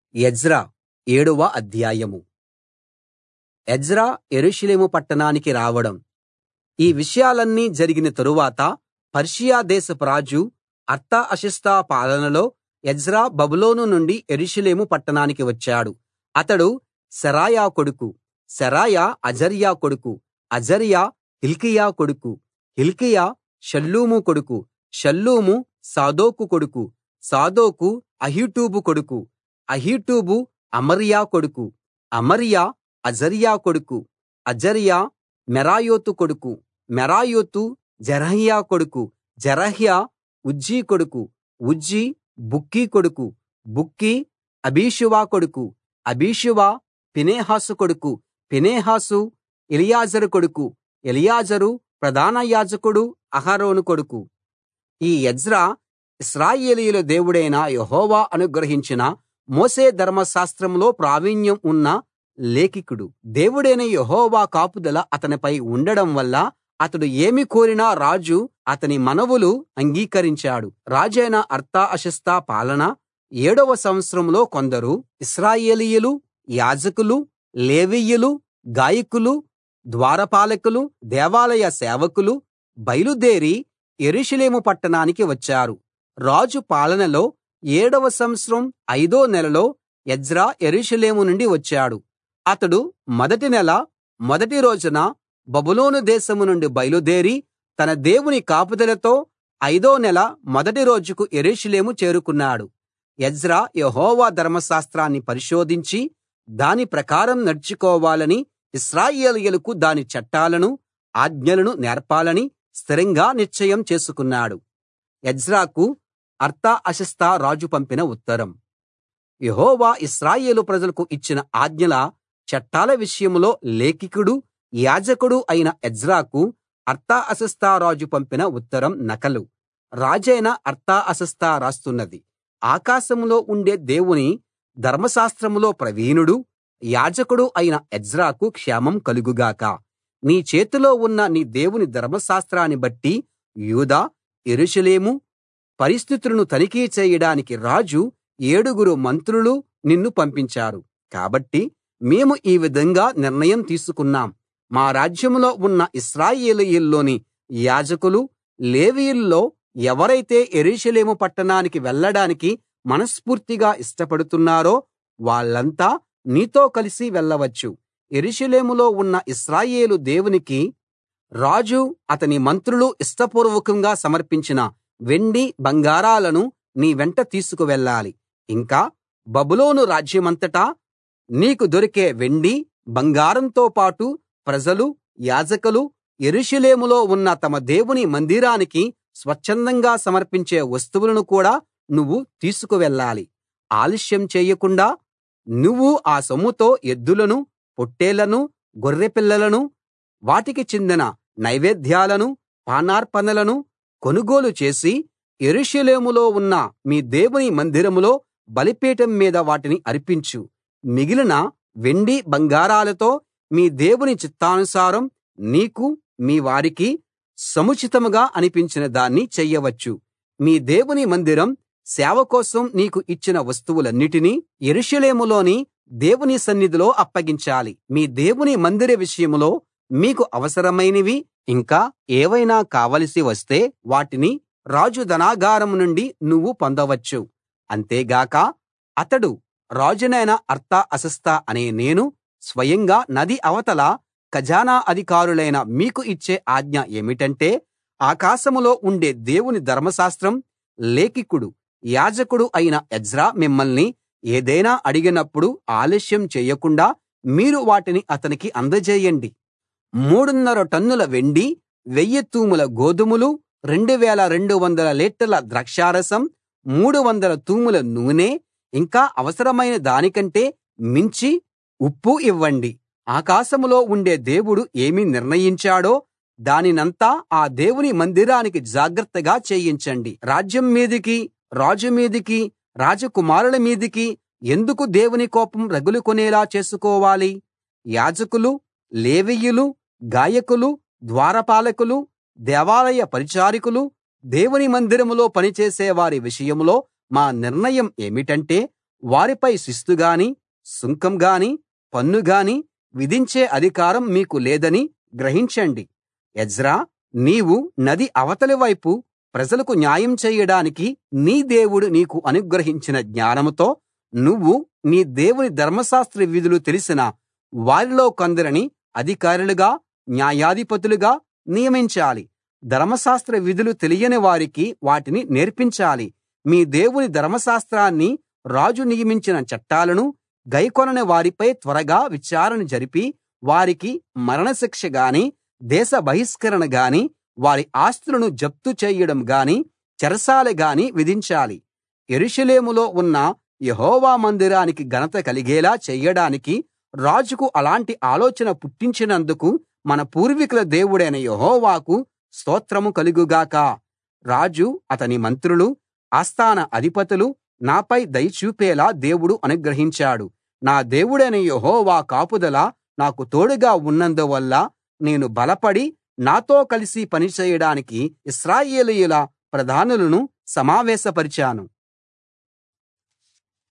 Ezra ఏడవ అధ్యాయం Ezra యెరూషలేము పట్టణానికి రావడం ఈ విషయాలన్నీ జరిగిన తరువాత పర్షియా దేశపు రాజు అర్తహషస్త పాలనలో ఎజ్రా బబులోను నుండి యెరూషలేము పట్టణానికి వచ్చాడు అతడు శెరాయా కొడుకు శెరాయా అజర్యా కొడుకు అజర్యా హిల్కీయా కొడుకు హిల్కీయా షల్లూము కొడుకు షల్లూము సాదోకు కొడుకు సాదోకు అహీటూబు కొడుకు అహీటూబు అమర్యా కొడుకు అమర్యా అజర్యా కొడుకు అజర్యా మెరాయోతు కొడుకు మెరాయోతు జెరహ్యా కొడుకు జెరహ్యా ఉజ్జీ కొడుకు ఉజ్జీ బుక్కీ కొడుకు బుక్కీ అబీషువ కొడుకు అబీషువ ఫీనెహాసు కొడుకు ఫీనెహాసు ఎలియాజరు కొడుకు ఎలియాజరు ప్రధాన యాజకుడు అహరోను కొడుకు ఈ ఎజ్రా ఇశ్రాయేలీయుల దేవుడైన యెహోవా అనుగ్రహించిన మోషే ధర్మశాస్త్రంలో ప్రావీణ్యం ఉన్న లేఖికుడు దేవుడైన యెహోవా కాపుదల అతనిపై ఉండడం వల్ల అతడు ఏమి కోరినా రాజు అతని మనవులు అంగీకరించాడు రాజైన అర్తహషస్త పాలన ఏడవ సంవత్సరంలో కొందరు ఇశ్రాయేలీయులు యాజకులు లేవీయులు గాయకులు ద్వారపాలకులు దేవాలయ సేవకులు బయలుదేరి యెరూషలేము పట్టణానికి వచ్చారు రాజు పాలనలో ఏడవ సంవత్సరం ఐదో నెలలో ఎజ్రా యెరూషలేము నుండి వచ్చాడు అతడు మొదటి నెల మొదటి రోజున బబులోను దేశం నుండి బయలుదేరి తన దేవుని కాపుదలతో ఐదో నెల మొదటి రోజుకు యెరూషలేము చేరుకున్నాడు ఎజ్రా యెహోవా ధర్మశాస్త్రాన్ని పరిశోధించి దాని ప్రకారం నడుచుకోవాలని ఇశ్రాయేలీయులకు దాని చట్టాలను ఆజ్ఞలను నేర్పాలని స్థిరంగా నిశ్చయం చేసుకున్నాడు ఎజ్రాకు అర్తహషస్త రాజు పంపిన ఉత్తరం యెహోవా ఇశ్రాయేలు ప్రజలకు ఇచ్చిన ఆజ్ఞల చట్టాల విషయంలో లేఖికుడు యాజకుడు అయిన ఎజ్రాకు అర్తహషస్త రాజు పంపిన ఉత్తరం నకలు రాజైన అర్తహషస్త రాస్తున్నది ఆకాశంలో ఉండే దేవుని ధర్మశాస్త్రంలో ప్రవీణుడు యాజకుడు అయిన ఎజ్రాకు క్షేమం కలుగుగాక నీ చేతిలో ఉన్న నీ దేవుని ధర్మశాస్త్రాన్ని బట్టి యూదా యెరూషలేము పరిస్థితులను తనిఖీ చేయడానికి రాజు ఏడుగురు మంత్రులు నిన్ను పంపించారు కాబట్టి మేము ఈ విధంగా నిర్ణయం తీసుకున్నాం మా రాజ్యంలో ఉన్న ఇశ్రాయేలీయుల్లోని యాజకులు లేవీయుల్లో ఎవరైతే యెరూషలేము పట్టణానికి వెళ్ళడానికి మనస్ఫూర్తిగా ఇష్టపడుతున్నారో వాళ్ళంతా నీతో కలిసి వెళ్ళవచ్చు యెరూషలేములో ఉన్న ఇశ్రాయేలు దేవునికి రాజు అతని మంత్రులు ఇష్టపూర్వకంగా సమర్పించిన వెండి బంగారాలను నీ వెంట తీసుకువెళ్ళాలి ఇంకా బబులోను రాజ్యమంతటా నీకు దొరికే వెండి బంగారంతో పాటు ప్రజలు యాజకులు యెరూషలేములో ఉన్న తమ దేవుని మందిరానికి స్వచ్ఛందంగా సమర్పించే వస్తువులను కూడా నువ్వు తీసుకువెళ్ళాలి ఆలస్యం చేయకుండా నువ్వు ఆ సొమ్ముతో ఎద్దులను పొట్టేళ్లను గొర్రెపిల్లలను వాటికి చెందిన నైవేద్యాలను పానార్పణలను కొనుగోలు చేసి యెరూషలేములో ఉన్న మీ దేవుని మందిరంలో బలిపీఠం మీద వాటిని అర్పించు మిగిలిన వెండి బంగారాలతో మీ దేవుని చిత్తానుసారం నీకు మీ వారికి సముచితంగా అనిపించిన దాన్ని చెయ్యవచ్చు మీ దేవుని మందిరం సేవ కోసం నీకు ఇచ్చిన వస్తువులన్నిటినీ యెరూషలేములోని దేవుని సన్నిధిలో అప్పగించాలి మీ దేవుని మందిర విషయంలో మీకు అవసరమైనవి ఇంకా ఏవైనా కావలసి వస్తే వాటిని రాజు ధనాగారం నుండి నువ్వు పొందవచ్చు అంతేగాక అతడు రాజునైన అర్తహషస్త అనే నేను స్వయంగా నది అవతల ఖజానా అధికారులైన మీకు ఇచ్చే ఆజ్ఞ ఏమిటంటే ఆకాశంలో ఉండే దేవుని ధర్మశాస్త్రం లేఖికుడు యాజకుడు అయిన ఎజ్రా మిమ్మల్ని ఏదైనా అడిగినప్పుడు ఆలస్యం చేయకుండా మీరు వాటిని అతనికి అందజేయండి మూడున్నర టన్నుల వెండి వెయ్యి తూముల గోధుమలు రెండు వేల రెండు వందల లీటర్ల ద్రాక్షారసం మూడు వందల తూముల నూనె ఇంకా అవసరమైన దానికంటే మించి ఉప్పు ఇవ్వండి ఆకాశంలో ఉండే దేవుడు ఏమి నిర్ణయించాడో దానినంతా ఆ దేవుని మందిరానికి జాగ్రత్తగా చేయించండి రాజ్యం మీదికి రాజు మీదికి రాజకుమారుల మీదికి ఎందుకు దేవుని కోపం రగులుకొనేలా చేసుకోవాలి యాజకులు లేవీయులు గాయకులు ద్వారపాలకులు దేవాలయ పరిచారకులు దేవుని మందిరంలో పనిచేసే వారి విషయంలో మా నిర్ణయం ఏమిటంటే వారిపై శిస్తు గాని సుంకం గాని పన్ను గాని విధించే అధికారం మీకు లేదని గ్రహించండి ఎజ్రా నీవు నది అవతలి వైపు ప్రజలకు న్యాయం చేయడానికి నీ దేవుడు నీకు అనుగ్రహించిన జ్ఞానంతో నువ్వు నీ దేవుని ధర్మశాస్త్ర విధులు తెలిసిన వారిలో కొందరిని అధికారులుగా న్యాయాధిపతులుగా నియమించాలి ధర్మశాస్త్ర విధులు తెలియని వారికి వాటిని నేర్పించాలి మీ దేవుని ధర్మశాస్త్రాన్ని రాజు నియమించిన చట్టాలను గైకొనని వారిపై త్వరగా విచారణ జరిపి వారికి మరణశిక్ష గాని దేశ బహిష్కరణ గాని వారి ఆస్తులను జప్తు చేయడం గాని చెరసాల గాని విధించాలి యెరూషలేములో ఉన్న యెహోవా మందిరానికి ఘనత కలిగేలా చెయ్యడానికి రాజుకు అలాంటి ఆలోచన పుట్టించినందుకు మన పూర్వీకుల దేవుడైన యెహోవాకు స్తోత్రం కలుగుగాక రాజు అతని మంత్రులు ఆస్థాన అధిపతులు నాపై దయ చూపేలా దేవుడు అనుగ్రహించాడు నా దేవుడైన యెహోవా కాపుదల నాకు తోడుగా ఉన్నందువల్ల నేను బలపడి నాతో కలిసి పనిచేయడానికి ఇశ్రాయేలీయుల ప్రధానులను సమావేశపరిచాను